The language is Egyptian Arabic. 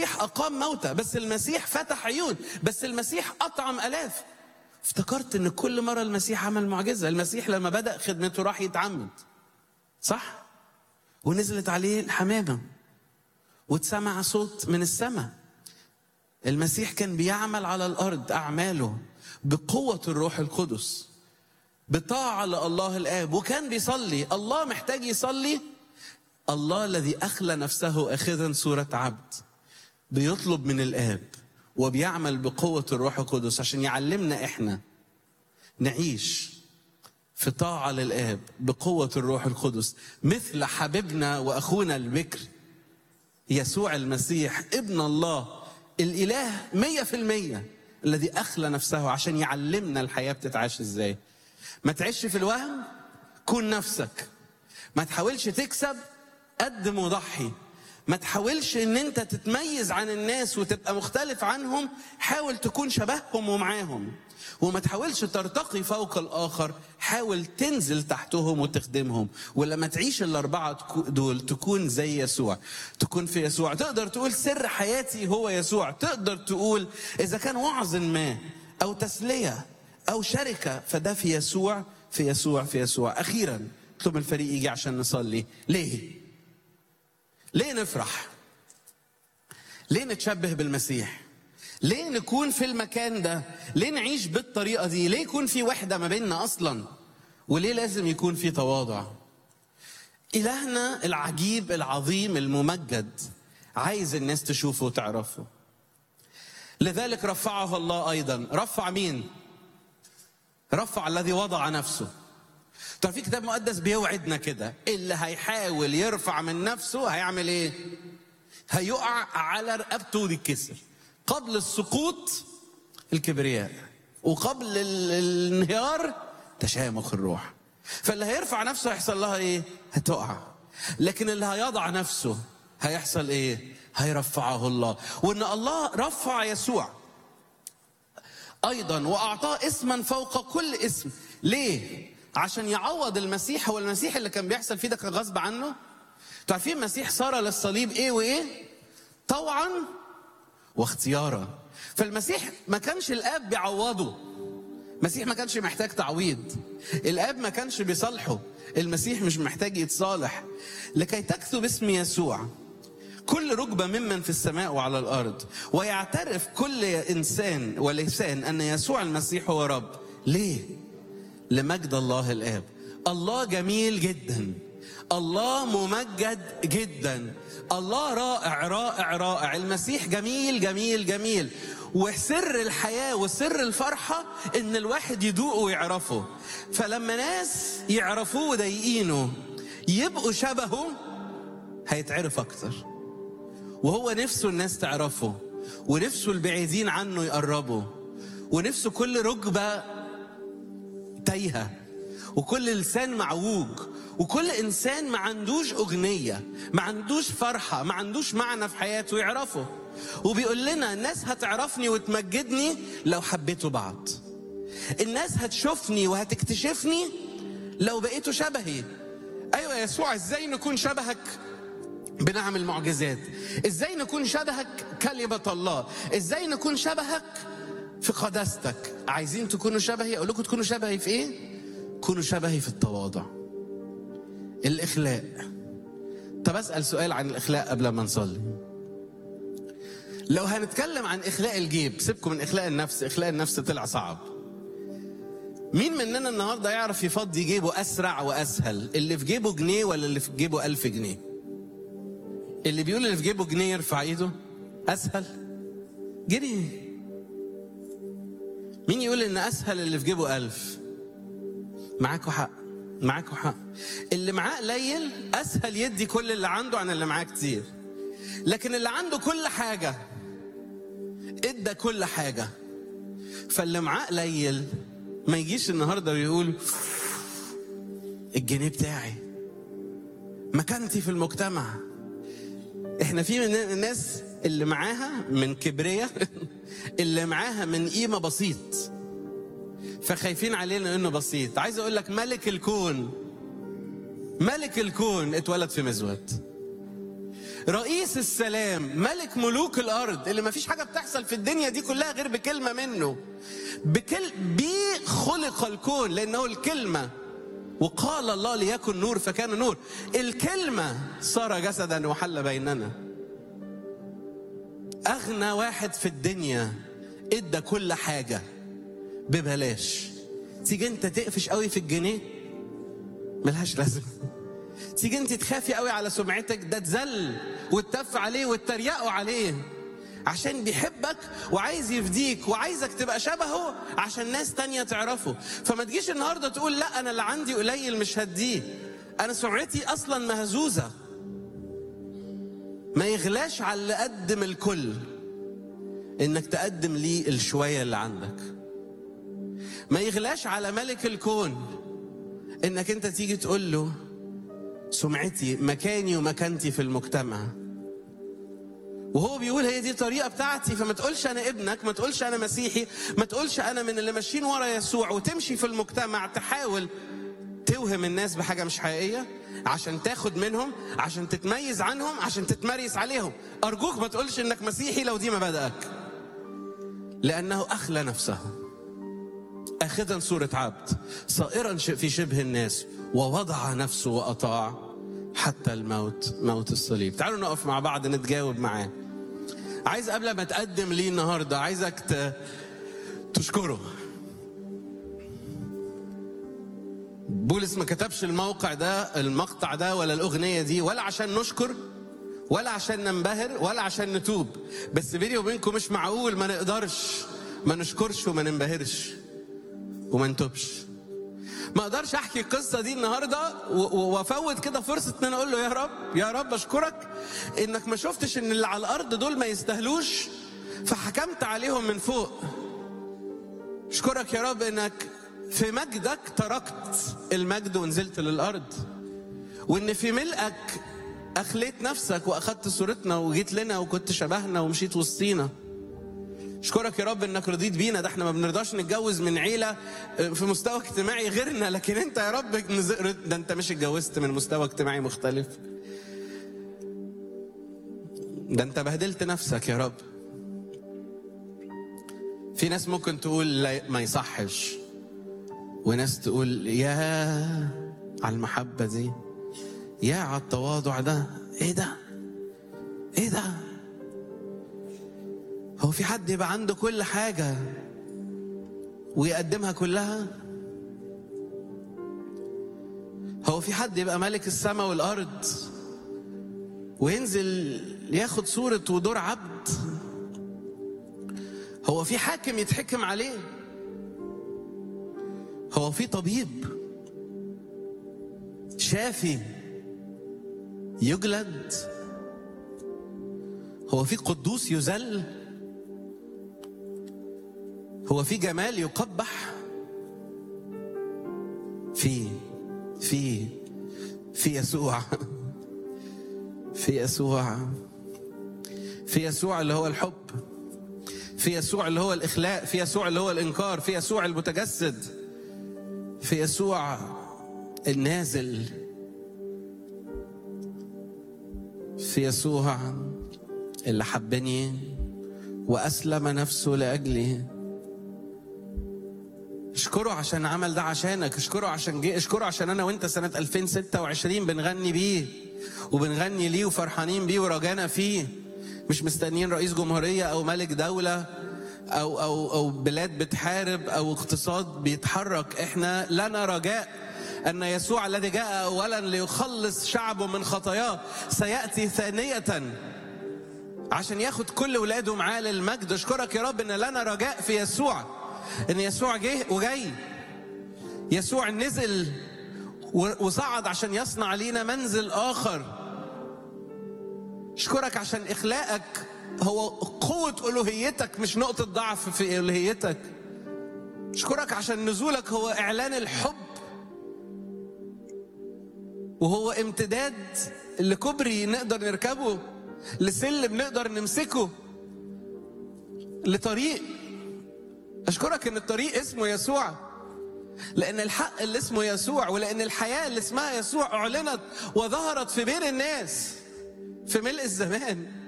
أقام موتى بس المسيح فتح عيون بس المسيح أطعم ألاف افتكرت ان كل مرة المسيح عمل معجزة المسيح لما بدأ خدمته راح يتعمد صح ونزلت عليه الحمامة واتسمع صوت من السماء المسيح كان بيعمل على الأرض أعماله بقوة الروح القدس بطاعة لله الآب وكان بيصلي الله محتاج يصلي الله الذي أخلى نفسه أخذا صورة عبد بيطلب من الآب وبيعمل بقوة الروح القدس عشان يعلمنا إحنا نعيش في طاعة للآب بقوة الروح القدس مثل حبيبنا وأخونا البكر يسوع المسيح ابن الله الإله مية في المية الذي أخلى نفسه عشان يعلمنا الحياة بتتعاش إزاي ما تعيش في الوهم كون نفسك ما تحاولش تكسب قدم وضحي ما تحاولش ان انت تتميز عن الناس وتبقى مختلف عنهم حاول تكون شبههم ومعاهم وما تحاولش ترتقي فوق الاخر حاول تنزل تحتهم وتخدمهم ولما تعيش الاربعه دول تكون زي يسوع تكون في يسوع تقدر تقول سر حياتي هو يسوع تقدر تقول اذا كان وعظ ما او تسليه او شركه فده في يسوع في يسوع في يسوع اخيرا اطلب الفريق يجي عشان نصلي ليه ليه نفرح ليه نتشبه بالمسيح ليه نكون في المكان ده ليه نعيش بالطريقه دي ليه يكون في وحده ما بيننا اصلا وليه لازم يكون في تواضع الهنا العجيب العظيم الممجد عايز الناس تشوفه وتعرفه لذلك رفعه الله ايضا رفع مين رفع الذي وضع نفسه طب في كتاب مقدس بيوعدنا كده اللي هيحاول يرفع من نفسه هيعمل ايه هيقع على رقبته ويتكسر قبل السقوط الكبرياء وقبل ال- الانهيار تشامخ الروح فاللي هيرفع نفسه هيحصل لها ايه هتقع لكن اللي هيضع نفسه هيحصل ايه هيرفعه الله وان الله رفع يسوع ايضا واعطاه اسما فوق كل اسم ليه عشان يعوض المسيح هو المسيح اللي كان بيحصل فيه ده كان غصب عنه تعرفين المسيح صار للصليب ايه وايه طوعا واختيارا فالمسيح ما كانش الاب بيعوضه المسيح ما كانش محتاج تعويض الاب ما كانش بيصالحه المسيح مش محتاج يتصالح لكي تكتب اسم يسوع كل ركبة ممن في السماء وعلى الأرض ويعترف كل إنسان ولسان أن يسوع المسيح هو رب ليه؟ لمجد الله الآب الله جميل جدا الله ممجد جدا الله رائع رائع رائع المسيح جميل جميل جميل وسر الحياة وسر الفرحة إن الواحد يدوقه ويعرفه فلما ناس يعرفوه وضايقينه يبقوا شبهه هيتعرف أكتر وهو نفسه الناس تعرفه ونفسه البعيدين عنه يقربوا ونفسه كل ركبة تايهة وكل لسان معوج وكل إنسان ما عندوش أغنية ما عندوش فرحة ما عندوش معنى في حياته يعرفه وبيقول لنا الناس هتعرفني وتمجدني لو حبيتوا بعض الناس هتشوفني وهتكتشفني لو بقيتوا شبهي أيوة يا يسوع إزاي نكون شبهك بنعمل معجزات ازاي نكون شبهك كلمة الله ازاي نكون شبهك في قداستك عايزين تكونوا شبهي اقول لكم تكونوا شبهي في ايه كونوا شبهي في التواضع الاخلاء طب اسال سؤال عن الاخلاء قبل ما نصلي لو هنتكلم عن اخلاء الجيب سيبكم من اخلاء النفس اخلاء النفس طلع صعب مين مننا النهارده يعرف يفضي جيبه اسرع واسهل اللي في جيبه جنيه ولا اللي في جيبه ألف جنيه اللي بيقول اللي في جيبه جنيه يرفع ايده اسهل جنيه مين يقول ان اسهل اللي في جيبه ألف معاكوا حق معاكوا حق اللي معاه قليل اسهل يدي كل اللي عنده عن اللي معاه كتير لكن اللي عنده كل حاجه ادى كل حاجه فاللي معاه قليل ما يجيش النهارده ويقول الجنيه بتاعي مكانتي في المجتمع احنا في من الناس اللي معاها من كبرية اللي معاها من قيمة بسيط فخايفين علينا انه بسيط عايز اقول لك ملك الكون ملك الكون اتولد في مزود رئيس السلام ملك ملوك الارض اللي ما فيش حاجه بتحصل في الدنيا دي كلها غير بكلمه منه بكل بيه خلق الكون لانه الكلمه وقال الله ليكن نور فكان نور الكلمه صار جسدا وحل بيننا اغنى واحد في الدنيا ادى كل حاجه ببلاش تيجي انت تقفش قوي في الجنيه ملهاش لازمه تيجي انت تخافي قوي على سمعتك ده تزل وتتف عليه وتتريقوا عليه عشان بيحبك وعايز يفديك وعايزك تبقى شبهه عشان ناس تانية تعرفه فما تجيش النهاردة تقول لا أنا اللي عندي قليل مش هديه أنا سمعتي أصلا مهزوزة ما يغلاش على اللي قدم الكل إنك تقدم ليه الشوية اللي عندك ما يغلاش على ملك الكون إنك أنت تيجي تقول له سمعتي مكاني ومكانتي في المجتمع وهو بيقول هي دي الطريقه بتاعتي فما تقولش انا ابنك ما تقولش انا مسيحي ما تقولش انا من اللي ماشيين ورا يسوع وتمشي في المجتمع تحاول توهم الناس بحاجه مش حقيقيه عشان تاخد منهم عشان تتميز عنهم عشان تتمريس عليهم ارجوك ما تقولش انك مسيحي لو دي مبادئك لانه اخلى نفسه اخذا صوره عبد صائرا في شبه الناس ووضع نفسه واطاع حتى الموت موت الصليب تعالوا نقف مع بعض نتجاوب معاه عايز قبل ما تقدم ليه النهارده عايزك ت... تشكره بولس ما كتبش الموقع ده المقطع ده ولا الاغنيه دي ولا عشان نشكر ولا عشان ننبهر ولا عشان نتوب بس بيني وبينكم مش معقول ما نقدرش ما نشكرش وما ننبهرش وما نتوبش ما اقدرش احكي القصه دي النهارده وافوت كده فرصه ان انا اقول له يا رب يا رب اشكرك انك ما شفتش ان اللي على الارض دول ما يستاهلوش فحكمت عليهم من فوق اشكرك يا رب انك في مجدك تركت المجد ونزلت للارض وان في ملئك اخليت نفسك واخدت صورتنا وجيت لنا وكنت شبهنا ومشيت وسطينا اشكرك يا رب انك رضيت بينا ده احنا ما بنرضاش نتجوز من عيله في مستوى اجتماعي غيرنا لكن انت يا رب ده انت مش اتجوزت من مستوى اجتماعي مختلف ده انت بهدلت نفسك يا رب في ناس ممكن تقول لا ما يصحش وناس تقول يا على المحبة دي يا على التواضع ده ايه ده ايه ده هو في حد يبقى عنده كل حاجة ويقدمها كلها هو في حد يبقى ملك السماء والأرض وينزل ياخد صورة ودور عبد هو في حاكم يتحكم عليه هو في طبيب شافي يجلد هو في قدوس يذل هو في جمال يقبح في في في يسوع في يسوع في يسوع اللي هو الحب في يسوع اللي هو الاخلاء في يسوع اللي هو الانكار في يسوع المتجسد في يسوع النازل في يسوع اللي حبني واسلم نفسه لاجلي اشكره عشان عمل ده عشانك اشكره عشان جه اشكره عشان انا وانت سنه 2026 بنغني بيه وبنغني ليه وفرحانين بيه ورجانا فيه مش مستنيين رئيس جمهوريه او ملك دوله او او او بلاد بتحارب او اقتصاد بيتحرك احنا لنا رجاء ان يسوع الذي جاء اولا ليخلص شعبه من خطاياه سياتي ثانيه عشان ياخد كل ولاده معاه للمجد اشكرك يا رب ان لنا رجاء في يسوع ان يسوع جه وجاي يسوع نزل وصعد عشان يصنع لينا منزل اخر اشكرك عشان اخلاقك هو قوة ألوهيتك مش نقطة ضعف في ألوهيتك اشكرك عشان نزولك هو إعلان الحب وهو امتداد لكوبري نقدر نركبه لسلم نقدر نمسكه لطريق أشكرك إن الطريق اسمه يسوع لأن الحق اللي اسمه يسوع ولأن الحياة اللي اسمها يسوع أعلنت وظهرت في بين الناس في ملء الزمان